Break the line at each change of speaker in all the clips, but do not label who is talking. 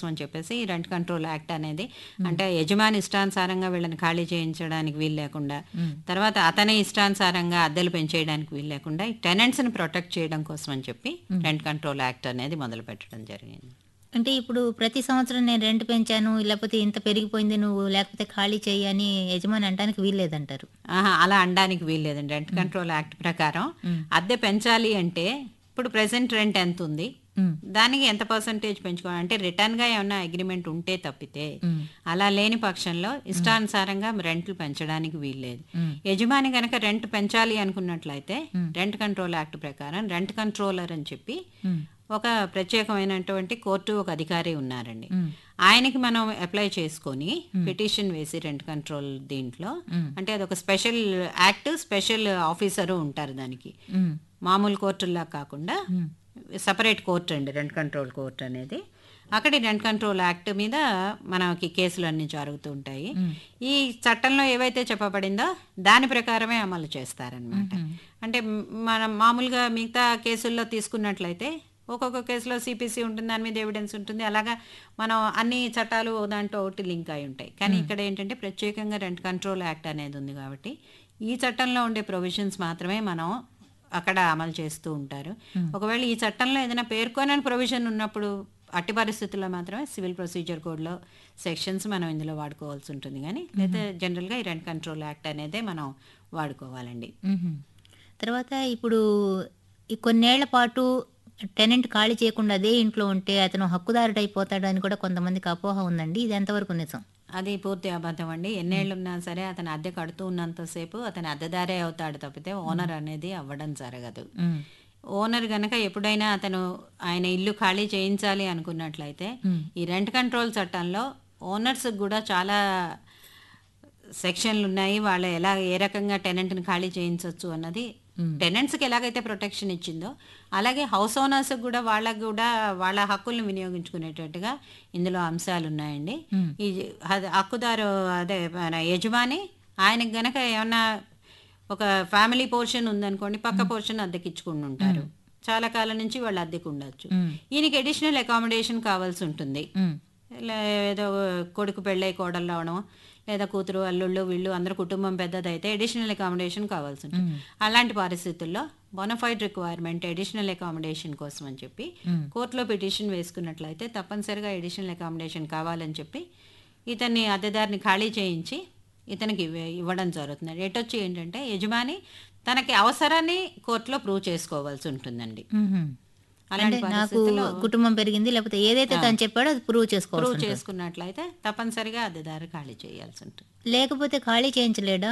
కోసం అని చెప్పేసి ఈ రెంట్ కంట్రోల్ యాక్ట్ అనేది అంటే యజమాని ఇష్టానుసారంగా వీళ్ళని ఖాళీ చేయించడానికి వీలు లేకుండా తర్వాత అతని ఇష్టానుసారంగా అద్దెలు పెంచేయడానికి వీలు లేకుండా ఈ టెనెంట్స్ని ప్రొటెక్ట్ చేయడం కోసం అని చెప్పి రెంట్ కంట్రోల్ యాక్ట్ అనేది మొదలు పెట్టడం జరిగింది
అంటే ఇప్పుడు ప్రతి సంవత్సరం నేను రెంట్ పెంచాను లేకపోతే ఇంత పెరిగిపోయింది నువ్వు లేకపోతే ఖాళీ చెయ్యి అని యజమాని అంటానికి వీల్లేదంటారు
ఆహా, అలా అనడానికి వీల్లేదండి రెంట్ కంట్రోల్ యాక్ట్ ప్రకారం అద్దె పెంచాలి అంటే ఇప్పుడు ప్రెసెంట్ రెంట్ ఎంత ఉంది దానికి ఎంత పర్సంటేజ్ పెంచుకోవాలి అంటే రిటర్న్ గా ఏమన్నా అగ్రిమెంట్ ఉంటే తప్పితే అలా లేని పక్షంలో ఇష్టానుసారంగా రెంట్లు పెంచడానికి వీల్లేదు యజమాని కనుక రెంట్ పెంచాలి అనుకున్నట్లయితే రెంట్ కంట్రోల్ యాక్ట్ ప్రకారం రెంట్ కంట్రోలర్ అని చెప్పి ఒక ప్రత్యేకమైనటువంటి కోర్టు ఒక అధికారి ఉన్నారండి ఆయనకి మనం అప్లై చేసుకొని పిటిషన్ వేసి రెంట్ కంట్రోల్ దీంట్లో అంటే అది ఒక స్పెషల్ యాక్ట్ స్పెషల్ ఆఫీసరు ఉంటారు దానికి మామూలు కోర్టుల్లా కాకుండా సపరేట్ కోర్టు అండి రెంట్ కంట్రోల్ కోర్ట్ అనేది అక్కడ ఈ రెంట్ కంట్రోల్ యాక్ట్ మీద మనకి కేసులు అన్ని జరుగుతూ ఉంటాయి ఈ చట్టంలో ఏవైతే చెప్పబడిందో దాని ప్రకారమే అమలు చేస్తారనమాట అంటే మ్- మనం మామూలుగా మిగతా కేసుల్లో తీసుకున్నట్లయితే ఒక్కొక్క కేసులో సిపిసి ఉంటుంది దాని మీద ఎవిడెన్స్ ఉంటుంది అలాగా మనం అన్ని చట్టాలు ఓ దాంట్లో ఒకటి లింక్ అయి ఉంటాయి కానీ ఇక్కడ ఏంటంటే ప్రత్యేకంగా రెంట్ కంట్రోల్ యాక్ట్ అనేది ఉంది కాబట్టి ఈ చట్టంలో ఉండే ప్రొవిజన్స్ మాత్రమే మనం అక్కడ అమలు చేస్తూ ఉంటారు ఒకవేళ ఈ చట్టంలో ఏదైనా పేర్కొనని ప్రొవిజన్ ఉన్నప్పుడు అట్టి పరిస్థితుల్లో మాత్రమే సివిల్ ప్రొసీజర్ కోడ్లో సెక్షన్స్ మనం ఇందులో వాడుకోవాల్సి ఉంటుంది కానీ లేదా జనరల్గా ఈ రెంట్ కంట్రోల్ యాక్ట్ అనేదే మనం వాడుకోవాలండి
మ్మ్. తర్వాత ఇప్పుడు ఈ కొన్నేళ్ల పాటు టెనెంట్ ఖాళీ చేయకుండా అదే ఇంట్లో ఉంటే అతను హక్కుదారుడు అయిపోతాడు అని కూడా కొంతమందికి అపోహ ఉందండి ఇది ఎంతవరకు నిజం
అది పూర్తి అబద్ధం అండి ఎన్నేళ్ళు ఉన్నా సరే అతను అద్దె కడుతూ ఉన్నంతసేపు అతను అద్దెదారే అవుతాడు తప్పితే ఓనర్ అనేది అవ్వడం జరగదు
మ్మ్.
ఓనర్ గనక ఎప్పుడైనా అతను ఆయన ఇల్లు ఖాళీ చేయించాలి అనుకున్నట్లయితే ఈ రెంట్ కంట్రోల్ చట్టంలో ఓనర్స్ కూడా చాలా సెక్షన్లు ఉన్నాయి వాళ్ళు ఎలా ఏ రకంగా టెనెంట్ని ఖాళీ చేయించవచ్చు అన్నది టెనెంట్స్కి ఎలాగైతే ప్రొటెక్షన్ ఇచ్చిందో అలాగే హౌస్ ఓనర్స్కి కూడా వాళ్ళకు కూడా వాళ్ళ హక్కుల్ని వినియోగించుకునేటట్టుగా ఇందులో అంశాలు ఉన్నాయండి ఈ హ- హక్కుదారు అదే మన యజమాని ఆయనకు గనక ఏమన్నా ఒక ఫ్యామిలీ పోర్షన్ ఉందనుకోండి పక్క పోర్షన్ అద్దెకిచ్చుకుని ఉంటారు చాలా కాలం నుంచి వాళ్ళు అద్దెకు ఉండొచ్చు ఈయనకి అడిషనల్ అకామిడేషన్ కావాల్సి ఉంటుంది
మ్మ్.
లే- ఏదో కొడుకు పెళ్ళై కోడలు రావడం లేదా కూతురు అల్లుళ్ళు వీళ్ళు అందరు కుటుంబం పెద్దదైతే అడిషనల్ అకామిడేషన్ కావాల్సి ఉంటుంది అలాంటి పరిస్థితుల్లో బొనఫైడ్ రిక్వైర్మెంట్ అడిషనల్ అకామిడేషన్ కోసం అని చెప్పి కోర్టులో పిటిషన్ వేసుకున్నట్లయితే తప్పనిసరిగా అడిషనల్ అకామిడేషన్ కావాలని చెప్పి ఇతన్ని అద్దెదారిని ఖాళీ చేయించి ఇతనికి ఇవ్వ- ఇవ్వడం జరుగుతుంది ఎటొచ్చి ఏంటంటే యజమాని తనకి అవసరాన్ని కోర్టులో ప్రూవ్ చేసుకోవాల్సి ఉంటుందండి
మ్మ్.
అలాంటి
అంటే నాకు
పరిస్థితుల్లో
కుటుంబం పెరిగింది లేకపోతే ఏదైతే తను చెప్పాడో అది ప్రూవ్ చేసుకోవాలి
ప్రూవ్ చేసుకున్నట్లయితే తప్పనిసరిగా అద్దెదారు ఖాళీ చేయాల్సి ఉంటుంది
లేకపోతే ఖాళీ చేయించలేడా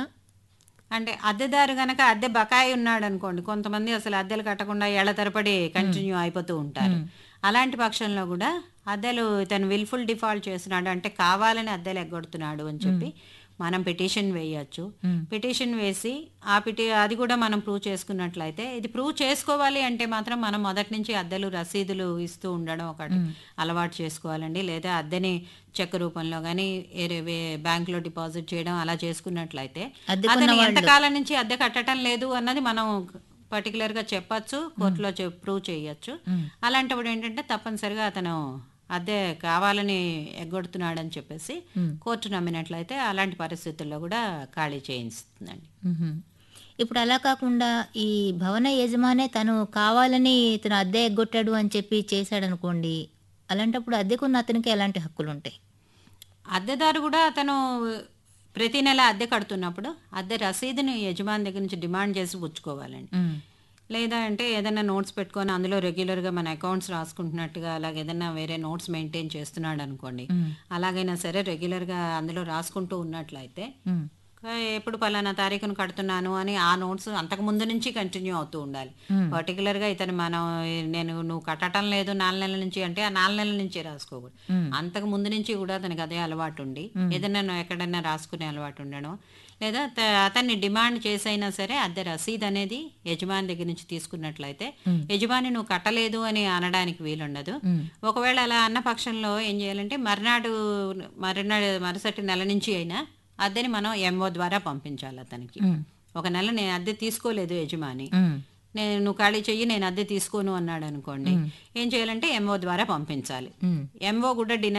అంటే అద్దెదారు గనక అద్దె బకాయి ఉన్నాడు అనుకోండి కొంతమంది అసలు అద్దెలు కట్టకుండా ఏళ్ల తరబడి కంటిన్యూ అయిపోతూ ఉంటారు అలాంటి పక్షంలో కూడా అద్దెలు ఇతను విల్ఫుల్ డిఫాల్ట్ చేస్తున్నాడు అంటే కావాలని అద్దెలు ఎగ్గొడుతున్నాడు అని చెప్పి మనం పిటిషన్ వేయచ్చు పిటిషన్ వేసి ఆ పిటి అది కూడా మనం ప్రూవ్ చేసుకున్నట్లయితే ఇది ప్రూవ్ చేసుకోవాలి అంటే మాత్రం మనం మొదటి నుంచి అద్దెలు రసీదులు ఇస్తూ ఉండడం ఒకటి అలవాటు చేసుకోవాలండి లేదా అద్దెని చెక్ రూపంలో కానీ ఏరే బ్యాంకులో డిపాజిట్ చేయడం అలా చేసుకున్నట్లయితే
అద్దెకున్న
అతను ఎంతకాలం నుంచి అద్దె కట్టడం లేదు అన్నది మనం పర్టికులర్ గా చెప్పచ్చు కోర్టులో ప్రూవ్ చేయొచ్చు అలాంటప్పుడు ఏంటంటే తప్పనిసరిగా అతను అద్దె కావాలని ఎగ్గొడుతున్నాడని చెప్పేసి కోర్టు నమ్మినట్లయితే అలాంటి పరిస్థితుల్లో కూడా ఖాళీ చేయిస్తుందండి
మ్మ్. ఇప్పుడు అలా కాకుండా ఈ భవన యజమానే తను కావాలని ఇతను అద్దె ఎగ్గొట్టాడు అని చెప్పి చేశాడు అనుకోండి అలాంటప్పుడు అద్దెకున్న అతనికి ఎలాంటి హక్కులు ఉంటాయి
అద్దెదారు కూడా అతను ప్రతి నెల అద్దె కడుతున్నప్పుడు అద్దె రసీదుని యజమాని దగ్గర నుంచి డిమాండ్ చేసి పుచ్చుకోవాలండి
మ్మ్.
లేదా అంటే ఏదైనా నోట్స్ పెట్టుకొని అందులో రెగ్యులర్గా మన అకౌంట్స్ రాసుకుంటున్నట్టుగా అలాగే ఏదైనా వేరే నోట్స్ మెయింటైన్ చేస్తున్నాడు అనుకోండి అలాగైనా సరే రెగ్యులర్గా అందులో రాసుకుంటూ ఉన్నట్లయితే
మ్మ్.
ఆ, ఎప్పుడు పలానా తారీఖును కడుతున్నాను అని ఆ నోట్స్ అంతకు ముందు నుంచి కంటిన్యూ అవుతూ ఉండాలి పర్టికులర్ గా ఇతను మనం నేను నువ్వు కట్టడం లేదు నాలుగు నెలల నుంచి అంటే ఆ నాలుగు నెలల నుంచి రాసుకోకూడదు అంతకు ముందు నుంచి కూడా అతనికి అదే అలవాటు ఉండి ఏదైనా నువ్వు ఎక్కడైనా రాసుకునే అలవాటు ఉండడం లేదా త- అతన్ని డిమాండ్ చేసైనా సరే అద్దె రసీద్ అనేది యజమాని దగ్గర నుంచి తీసుకున్నట్లయితే యజమాని నువ్వు కట్టలేదు అని అనడానికి వీలుండదు ఒకవేళ అలా అన్న పక్షంలో ఏం చేయాలంటే మర్నాడు మర్నాడు మరుసటి నెల నుంచి అయినా అద్దెని మనం ఎంఓ ద్వారా పంపించాలి అతనికి ఒక నెల నేను అద్దె తీసుకోలేదు యజమాని
మ్మ్.
నేను నువ్వు ఖాళీ చెయ్యి నేను అద్దె తీసుకోను అన్నాడు అనుకోండి ఏం చేయాలంటే ఎంఓ ద్వారా పంపించాలి
మ్మ్.
ఎంఓ కూడా డినై